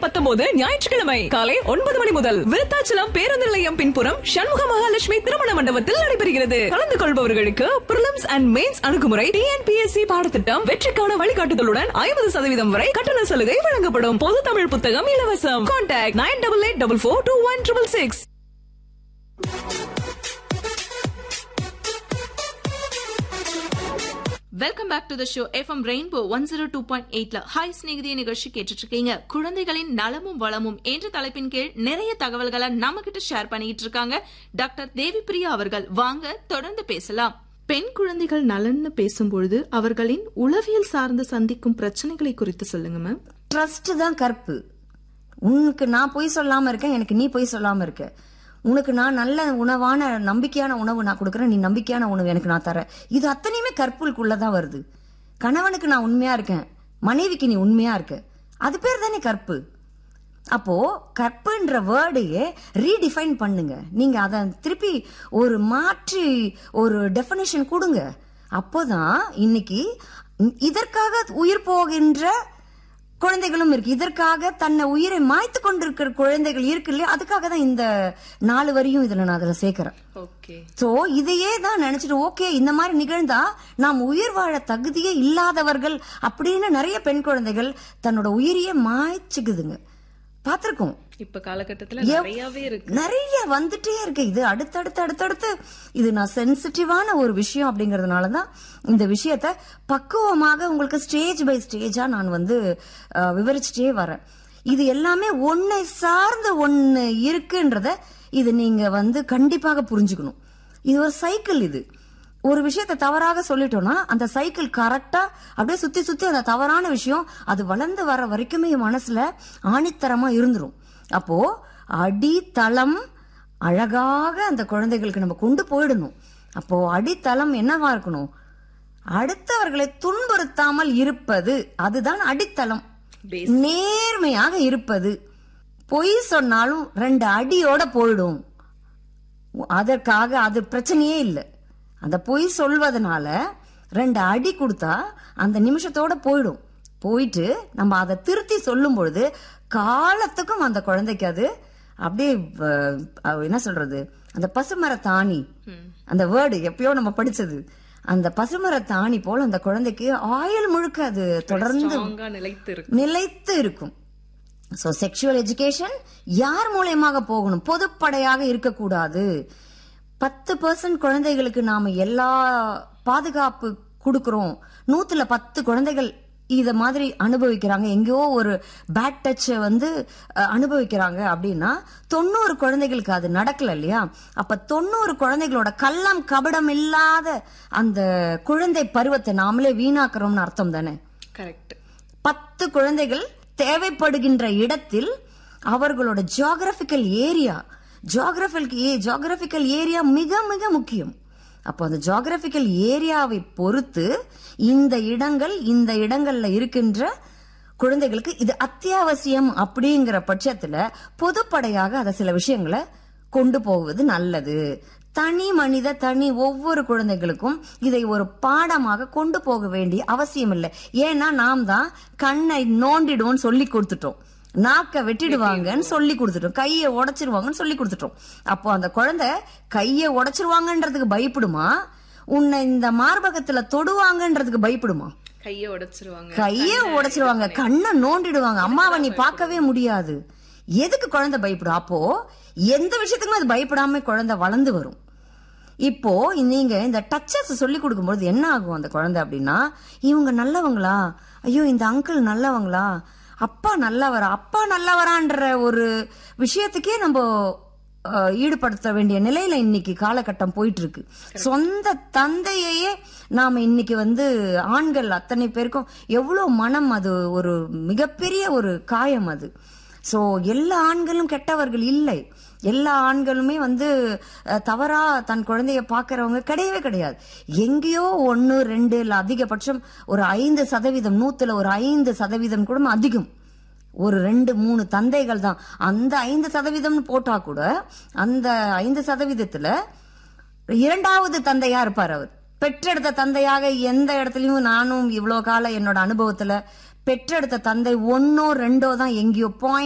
பத்தொன்பது ஞாயிற்றுக்கிழமை காலை ஒன்பது மணி முதல் விருத்தாச்சலம் பேருந்து நிலையம் பின்புறம் சண்முக மகாலட்சுமி திருமண மண்டபத்தில் நடைபெறுகிறது கலந்து கொள்பவர்களுக்கு பிரிலிம்ஸ் அண்ட் மெயின்ஸ் அணுகுமுறை டிஎன்பிஎஸ்சி பாடத்திட்டம் வெற்றிக்கான வழிகாட்டுதலுடன் ஐம்பது சதவீதம் வரை கட்டண சலுகை வழங்கப்படும் பொது தமிழ் புத்தகம் இலவசம் contact nine double eight double four two one triple six welcome back to the show FM rainbow one zero two point எயிட்ல ஹாய் ஸ்நேகிதிய நிகழ்ச்சி கேட்டுட்டு இருக்கீங்க குழந்தைகளின் நலமும் வளமும் என்ற தலைப்பின் கீழ் நிறைய தகவல்களை நம்ம கிட்ட ஷேர் பண்ணிட்டு இருக்காங்க டாக்டர் தேவி பிரியா அவர்கள் வாங்க தொடர்ந்து பேசலாம் பெண் குழந்தைகள் நலன்னு பேசும்பொழுது அவர்களின் உளவியல் சார்ந்து சந்திக்கும் பிரச்சனைகளை குறித்து சொல்லுங்க மேம் ட்ரஸ்ட் தான் கற்பு உனக்கு நான் பொய் சொல்லாம இருக்கேன் எனக்கு நீ பொய் சொல்லாம இருக்க உனக்கு நான் நல்ல உணவான நம்பிக்கையான உணவு நான் கொடுக்குறேன் நீ நம்பிக்கையான உணவு எனக்கு நான் தரேன் இது அத்தனையுமே கற்புக்குள்ளதான் வருது கணவனுக்கு நான் உண்மையா இருக்கேன் மனைவிக்கு நீ உண்மையா இருக்க அது பேர் தானே கற்பு அப்போ கற்புன்ற வேர்டையே ரீடிஃபைன் பண்ணுங்க நீங்க அதை திருப்பி ஒரு மாற்றி ஒரு டெஃபினேஷன் கொடுங்க அப்போதான் இன்னைக்கு இதற்காக உயிர் போகின்ற குழந்தைகளும் இருக்கு இதற்காக தன்னை உயிரை மாய்த்து கொண்டிருக்கிற குழந்தைகள் இருக்கு இல்லையா அதுக்காக தான் இந்த நாலு வரியும் இதுல நான் அதுல சேர்க்கிறேன் ஓகே சோ இதையே தான் நினைச்சிட்டு ஓகே இந்த மாதிரி நிகழ்ந்தா நாம் உயிர் வாழ தகுதியே இல்லாதவர்கள் அப்படின்னு நிறைய பெண் குழந்தைகள் தன்னோட உயிரையே மாய்ச்சுக்குதுங்க பார்த்திருக்கோம் இப்ப காலகட்டத்துல எவ்- நிறையவே இருக்கு நிறைய வந்துட்டே இருக்கு இது அடுத்தடுத்து அடுத்தடுத்து இது நான் சென்சிட்டிவான ஒரு விஷயம் அப்படிங்கறதுனால தான் இந்த விஷயத்த பக்குவமாக உங்களுக்கு ஸ்டேஜ் பை ஸ்டேஜா நான் வந்து அஹ், விவரிச்சுட்டே வரேன் இது எல்லாமே ஒன்னை சார்ந்த ஒன்னு இருக்குன்றத இது நீங்க வந்து கண்டிப்பாக புரிஞ்சுக்கணும் இது ஒரு சைக்கிள் இது ஒரு விஷயத்தை தவறாக சொல்லிட்டோம்னா அந்த சைக்கிள் கரெக்டா அப்படியே சுத்தி சுத்தி அந்த தவறான விஷயம் அது வளர்ந்து வர வரைக்குமே என் மனசுல ஆணித்தரமா இருந்துரும் அப்போ அடித்தளம் அழகாக அந்த குழந்தைகளுக்கு நம்ம கொண்டு போயிடணும் அப்போ அடித்தளம் என்னவா இருக்கணும் அடுத்தவர்களை துன்புறுத்தாமல் இருப்பது அதுதான் அடித்தளம் நேர்மையாக இருப்பது பொய் சொன்னாலும் ரெண்டு அடியோட போயிடும் அதற்காக அது பிரச்சனையே இல்லை அந்த பொய் சொல்வதனால ரெண்டு அடி கொடுத்தா அந்த நிமிஷத்தோட போயிடும் போயிட்டு நம்ம அதை திருத்தி சொல்லும் பொழுது காலத்துக்கும் அந்த குழந்தைக்கு அது அப்படியே வ- அஹ் என்ன சொல்றது அந்த பசுமர தாணி அந்த வேர்டு எப்பயோ நம்ம படிச்சது அந்த பசுமர தாணி போல அந்த குழந்தைக்கு ஆயுள் முழுக்க அது தொடர்ந்து ஸ்ட்ராங்கா நிலைத்து இருக்கு நிலைத்து இருக்கும் சோ செக்ஷுவல் எஜுகேஷன் யார் மூலியமாக போகணும் பொதுப்படையாக இருக்கக்கூடாது பத்து பர்சன்ட் குழந்தைகளுக்கு நாம எல்லா பாதுகாப்பு கொடுக்கறோம் நூத்துல பத்து குழந்தைகள் இத மாதிரி அனுபவிக்கிறாங்க எங்கேயோ ஒரு பேட் டச் வந்து அஹ், அனுபவிக்கிறாங்க அப்படின்னா தொண்ணூறு குழந்தைகளுக்கு அது நடக்கல இல்லையா அப்ப தொண்ணூறு குழந்தைகளோட கள்ளம் கபடம் இல்லாத அந்த குழந்தை பருவத்தை நாமளே வீணாக்குறோம்னு அர்த்தம் தானே கரெக்ட் பத்து குழந்தைகள் தேவைப்படுகின்ற இடத்தில் அவர்களோட geographical area geographical geographical area மிக மிக முக்கியம் அப்போ அந்த ஜியாகிரபிக்கல் ஏரியாவை பொறுத்து இந்த இடங்கள் இந்த இடங்கள்ல இருக்கின்ற குழந்தைகளுக்கு இது அத்தியாவசியம் அப்படிங்கிற பட்சத்துல பொதுப்படையாக அத சில விஷயங்களை கொண்டு போவது நல்லது தனி மனித தனி ஒவ்வொரு குழந்தைகளுக்கும் இதை ஒரு பாடமாக கொண்டு போக வேண்டிய அவசியம் இல்லை ஏன்னா நாம் தான் கண்ணை நோண்டிடுவோம்னு சொல்லி கொடுத்துட்டோம் நாக்க வெட்டிடுவாங்கன்னு சொல்லி கொடுத்துட்டோம் கையை உடைச்சிருவாங்கன்னு சொல்லி கொடுத்துட்டோம் அப்போ அந்த குழந்தை கையை உடைச்சிருவாங்கன்றதுக்கு பயப்படுமா உன்னை இந்த மார்பகத்துல தொடுவாங்கன்றதுக்கு பயப்படுமா கைய உடைச்சிருவாங்க கையே உடைச்சிருவாங்க கண்ணை நோண்டிடுவாங்க அம்மாவை நீ பார்க்கவே முடியாது எதுக்கு குழந்தை பயப்படும் அப்போ எந்த விஷயத்துக்குமே அது பயப்படாம குழந்தை வளர்ந்து வரும் இப்போ நீங்க இந்த டச்சஸ் சொல்லி கொடுக்கும்போது என்ன ஆகும் அந்த குழந்தை அப்படின்னா இவங்க நல்லவங்களா ஐயோ இந்த அங்கிள் நல்லவங்களா அப்பா நல்லவரா அப்பா நல்லவரான்ற ஒரு விஷயத்துக்கே நம்ம அஹ், ஈடுபடுத்த வேண்டிய நிலையில இன்னைக்கு காலகட்டம் போயிட்டு இருக்கு சொந்த தந்தையையே நாம இன்னைக்கு வந்து ஆண்கள் அத்தனை பேருக்கும் எவ்வளவு மனம் அது ஒரு மிகப்பெரிய ஒரு காயம் அது சோ எல்லா ஆண்களும் கெட்டவர்கள் இல்லை எல்லா ஆண்களுமே வந்து அஹ், தவறா தன் குழந்தைய பாக்குறவங்க கிடையவே கிடையாது எங்கேயோ ஒன்னு ரெண்டு இல்ல அதிகபட்சம் ஒரு ஐந்து சதவீதம் நூத்துல ஒரு ஐந்து சதவீதம் கூட அதிகம் ஒரு ரெண்டு மூணு தந்தைகள் தான் அந்த ஐந்து சதவீதம்னு போட்டா கூட அந்த ஐந்து சதவீதத்துல இரண்டாவது தந்தையா இருப்பார் அவர் பெற்றெடுத்த தந்தையாக எந்த இடத்துலயும் நானும் இவ்வளவு காலம் என்னோட அனுபவத்துல பெற்றெடுத்த தந்தை ஒன்னோ ரெண்டோ தான் எங்கேயோ பாயிண்ட்